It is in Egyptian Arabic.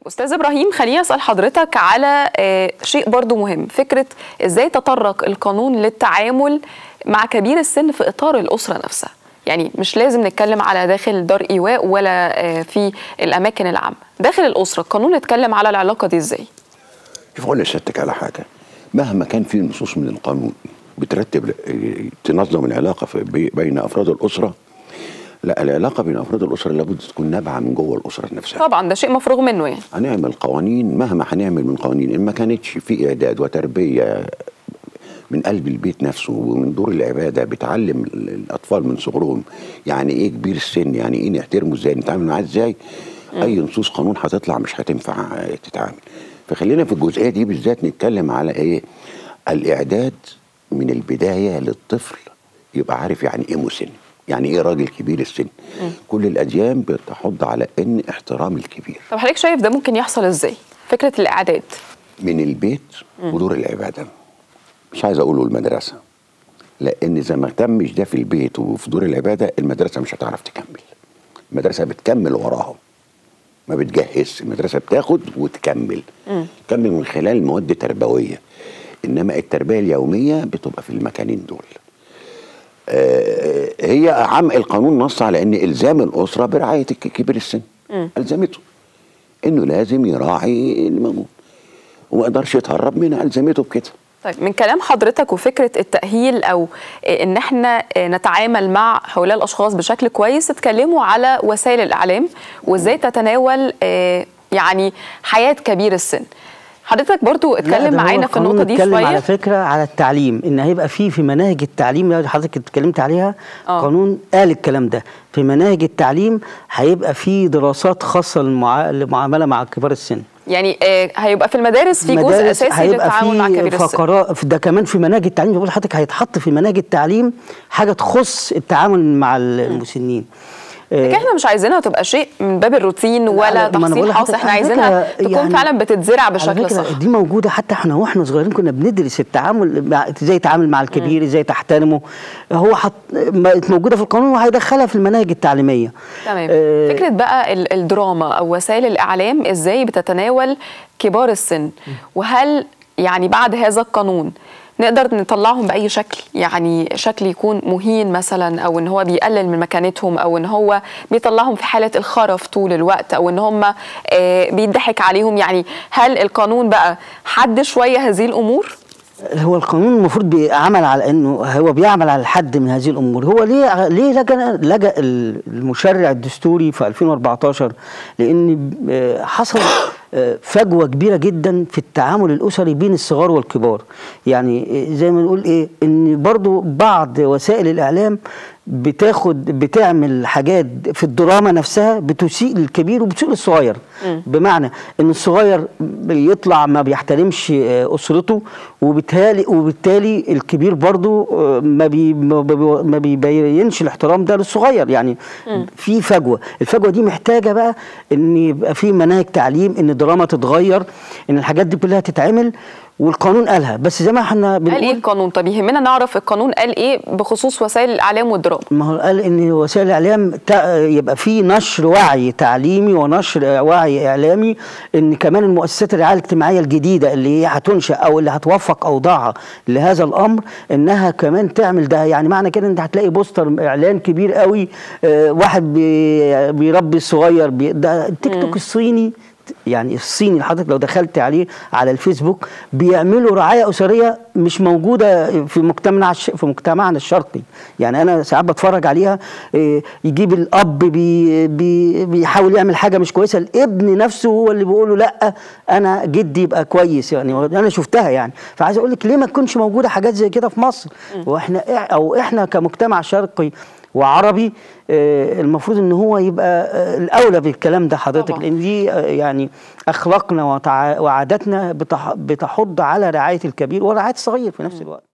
استاذ ابراهيم خليني اسال حضرتك على آه، شيء برضو مهم فكره ازاي تطرق القانون للتعامل مع كبير السن في اطار الاسره نفسها يعني مش لازم نتكلم على داخل دار ايواء ولا آه، في الاماكن العامه داخل الاسره القانون اتكلم على العلاقه دي ازاي شوف اقول لسيادتك على حاجه مهما كان في نصوص من القانون بترتب تنظم العلاقه في بي- بين افراد الاسره لا العلاقه بين افراد الاسره لابد تكون نابعه من جوه الاسره نفسها طبعا ده شيء مفروغ منه يعني هنعمل قوانين مهما هنعمل من قوانين ان ما كانتش في اعداد وتربيه من قلب البيت نفسه ومن دور العباده بتعلم ال- الاطفال من صغرهم يعني ايه كبير السن يعني ايه نحترمه ازاي نتعامل معاه ازاي اي نصوص قانون هتطلع مش هتنفع آه، تتعامل فخلينا في الجزئيه دي بالذات نتكلم على ايه الاعداد من البدايه للطفل يبقى عارف يعني ايه مسن يعني ايه راجل كبير السن كل الاديان بتحض على ان احترام الكبير طب حضرتك شايف ده ممكن يحصل ازاي فكره الاعداد من البيت ودور العباده مش عايز اقوله المدرسه لان اذا ما تمش ده في البيت وفي دور العباده المدرسه مش هتعرف تكمل المدرسه بتكمل وراهم ما بتجهزش المدرسه بتاخد وتكمل تكمل من خلال مواد تربويه انما التربيه اليوميه بتبقى في المكانين دول آه، هي عام القانون نص على ان الزام الاسره برعايه الك- كبير السن الزمته انه لازم يراعي اللي موجود وما يقدرش يتهرب منها الزمته بكده طيب من كلام حضرتك وفكره التاهيل او ان احنا نتعامل مع هؤلاء الاشخاص بشكل كويس اتكلموا على وسائل الاعلام وازاي تتناول آه، يعني حياه كبير السن حضرتك برضو لا، اتكلم ده هو معانا في القانون النقطه دي اتكلم على شويه فكره على التعليم ان هيبقى فيه في مناهج التعليم اللي حضرتك اتكلمت عليها آه. قانون قال الكلام ده في مناهج التعليم هيبقى فيه دراسات خاصه للمعا- للمعامله مع كبار السن يعني آه، هيبقى في المدارس في جزء مدارس اساسي هيبقى للتعامل مع فيه كبير السن فقرات ده كمان في مناهج التعليم بقول لحضرتك هيتحط في مناهج التعليم حاجه تخص التعامل مع المسنين لكن احنا مش عايزينها تبقى شيء من باب الروتين ولا لا، ما أنا تحصيل بقول حاصل لحضرتك احنا على عايزينها فكرة تكون يعني فعلا بتتزرع على بشكل فكرة صح دي موجوده حتى احنا واحنا صغيرين كنا بندرس التعامل مع ازاي يتعامل مع الكبير ازاي تحترمه هو حط بقت موجوده في القانون وهيدخلها في المناهج التعليميه تمام آه، فكره بقى ال- الدراما او وسائل الاعلام ازاي بتتناول كبار السن وهل يعني بعد هذا القانون نقدر نطلعهم باي شكل يعني شكل يكون مهين مثلا او ان هو بيقلل من مكانتهم او ان هو بيطلعهم في حاله الخرف طول الوقت او ان هم آه، بيضحك عليهم يعني هل القانون بقى حد شويه هذه الامور هو القانون المفروض بيعمل على انه هو بيعمل على الحد من هذه الامور هو ليه ليه لجا لجا المشرع الدستوري في 2014 لان آه، حصل آه، فجوه كبيره جدا في التعامل الاسري بين الصغار والكبار يعني آه، زي ما نقول ايه ان برضو بعض وسائل الاعلام بتاخد بتعمل حاجات في الدراما نفسها بتسيء للكبير وبتسيء للصغير بمعنى ان الصغير بيطلع ما بيحترمش آه، اسرته وبالتالي وبالتالي الكبير برضو آه، ما بي ما بي- ما بيبينش الاحترام ده للصغير يعني في فجوه الفجوه دي محتاجه بقى ان يبقى في مناهج تعليم ان الدراما تتغير ان الحاجات دي كلها تتعمل والقانون قالها بس زي ما احنا قال ايه بنقول القانون طب يهمنا نعرف القانون قال ايه بخصوص وسائل الاعلام والدراما ما هو قال ان وسائل الاعلام تع- يبقى في نشر وعي تعليمي ونشر وعي اعلامي ان كمان المؤسسات الرعايه الاجتماعيه الجديده اللي هي هتنشا او اللي هتوفق اوضاعها لهذا الامر انها كمان تعمل ده يعني معنى كده انت هتلاقي بوستر اعلان كبير قوي آه، واحد بي- بيربي الصغير بي ده التيك توك الصيني يعني الصيني اللي حضرتك لو دخلت عليه على الفيسبوك بيعملوا رعايه اسريه مش موجوده في مجتمعنا الش- في مجتمعنا الشرقي يعني انا ساعات بتفرج عليها إيه، يجيب الاب بي بي بيحاول يعمل حاجه مش كويسه الابن نفسه هو اللي بيقول له لا انا جدي يبقى كويس يعني انا شفتها يعني فعايز اقول لك ليه ما تكونش موجوده حاجات زي كده في مصر واحنا إح- او احنا كمجتمع شرقي وعربي آه، المفروض ان هو يبقى آه، الاولى بالكلام ده حضرتك طبعاً. لان دي آه، يعني اخلاقنا وتع- وعاداتنا بتح- بتحض على رعايه الكبير ورعايه الصغير في نفس الوقت